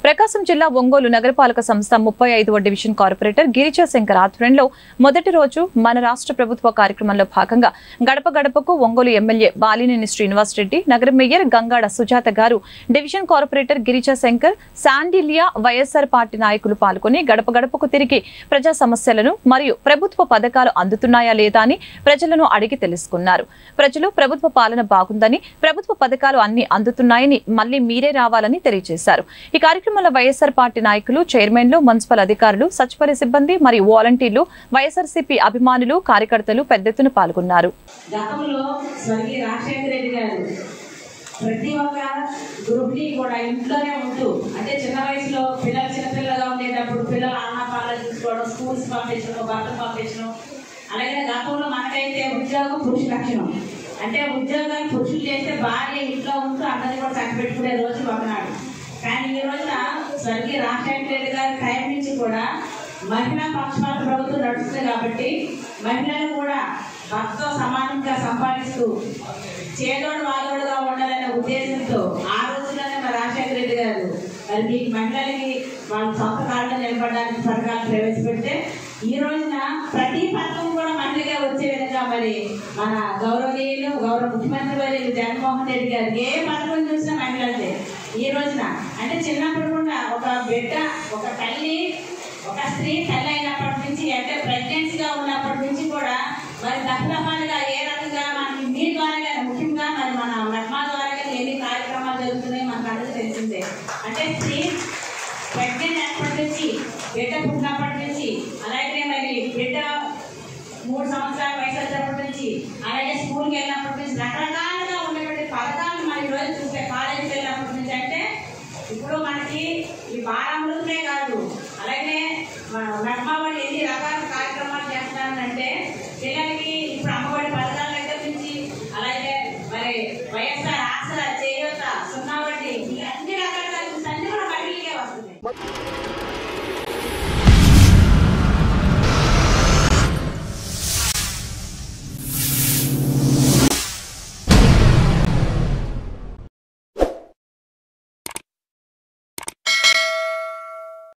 ప్రకాశం జిల్లా ఒంగోలు నగరపాలక సంస్థ ముప్పై ఐదవ డివిజన్ కార్పొరేటర్ గిరిజా శంకర్ ఆధ్వర్యంలో మొదటి రోజు మన రాష్ట్ర ప్రభుత్వ కార్యక్రమంలో భాగంగా గడప గడపకు ఒంగోలు ఎమ్మెల్యే బాలినేని శ్రీనివాస్ రెడ్డి నగర మేయర్ గంగాడ సుజాత గారు division corporator Girija Shankar Sandilya YSR party నాయకులు పాల్గొని గడప గడపకు తిరిగి ప్రజా సమస్యలను మరియు ప్రభుత్వ పథకాలు అందుతున్నాయా లేదా అని ప్రజలను అడిగి తెలుసుకున్నారు ప్రజలు ప్రభుత్వ పాలన బాగుందని ప్రభుత్వ పథకాలు అన్ని అందుతున్నాయని మళ్లీ మీరే రావాలని తెలియజేశారు ఈ కార్యక్రమంలో వైఎస్ఆర్ పార్టీ నాయకులు చైర్మన్లు మున్సిపల్ అధికారులు సచివాలయ సిబ్బంది మరియు వాలంటీర్లు వైఎస్ఆర్సీపీ అభిమానులు కార్యకర్తలు పెద్ద ఎత్తున పాల్గొన్నారు గతంలో స్వర్గీయ రాజశేఖర రెడ్డి గారు ప్రతి ఒక్క గ్రూప్ని కూడా ఇంట్లోనే ఉంటూ అంటే చిన్న వయసులో పిల్లలు చిన్నపిల్లలుగా ఉండేటప్పుడు పిల్లలు అన్న పాలన చూసుకోవడం స్కూల్స్ పంపించడం భర్తలు పంపించడం అలాగే గతంలో మనకైతే ఉద్యోగం పురుష లక్షణం అంటే ఉద్యోగాలు పురుషులు చేస్తే భార్య ఇంట్లో ఉంటూ అందరినీ కూడా చక్కబెట్టుకునే రోజు ఒకనాడు కానీ ఈ రోజున స్వర్గీయ రాజశేఖర రెడ్డి గారి టైం నుంచి కూడా మహిళా పక్షపాత ప్రభుత్వం నడుస్తుంది కాబట్టి మహిళలు కూడా భర్తతో సమానంగా సంపాదిస్తూ చేదోడు వాదోడుగా ఉండాలనే ఉద్దేశంతో ఆ రోజుల్లోనే మా రాజశేఖర రెడ్డి గారు మరి మీకు మహిళలకి వాళ్ళ సొంత కాళ్ళలో నిలబడడానికి పథకాలు ప్రవేశపెడితే ఈ రోజున ప్రతి పథకం కూడా మహిళగా వచ్చే విధంగా మరి మన గౌరవనీయులు గౌరవ ముఖ్యమంత్రి వర్యులు జగన్మోహన్ రెడ్డి గారు ఏ పథకం చూసినా మహిళలదే ఈ రోజున అంటే చిన్నప్పుడు కూడా ఒక బిడ్డ ఒక తల్లి ఒక స్త్రీ తల్లి అయినప్పటి నుంచి అంటే ప్రెగ్నెన్సీగా ఉన్నప్పటి నుంచి కూడా మరి దఫదఫాలుగా ఏ రకంగా మనకి మీ ద్వారా కానీ ముఖ్యంగా మరి మన మెహ్మా ద్వారా కానీ ఎన్ని కార్యక్రమాలు జరుగుతున్నాయి మనకు అందరికీ తెలిసిందే అంటే స్త్రీ ప్రెగ్నెంట్ అయినప్పటి నుంచి బిడ్డ పుట్టినప్పటి నుంచి అలాగే మరి బిడ్డ మూడు సంవత్సరాల వయసు వచ్చినప్పటి నుంచి అలాగే స్కూల్కి వెళ్ళినప్పటి నుంచి రకరకాలుగా ఉన్నటువంటి పథకాలు మన ఈ రోజు చూస్తే కాలేజీకి వెళ్ళినప్పటి నుంచి అంటే ఇప్పుడు మనకి ఈ బాలమృతులే కాదు అలాగే మెహమాబడి ఎన్ని రకాల కార్యక్రమాలు చేస్తున్నారంటే పిల్లలకి ఇప్పుడు అమ్మఒడి పథకాల దగ్గర నుంచి అలాగే మరి వైఎస్ఆర్ ఆసరా చేయూత సున్నా వడ్డీ ఈ అన్ని రకాలుగా చూస్తే అన్ని కూడా మహిళలకే వస్తుంది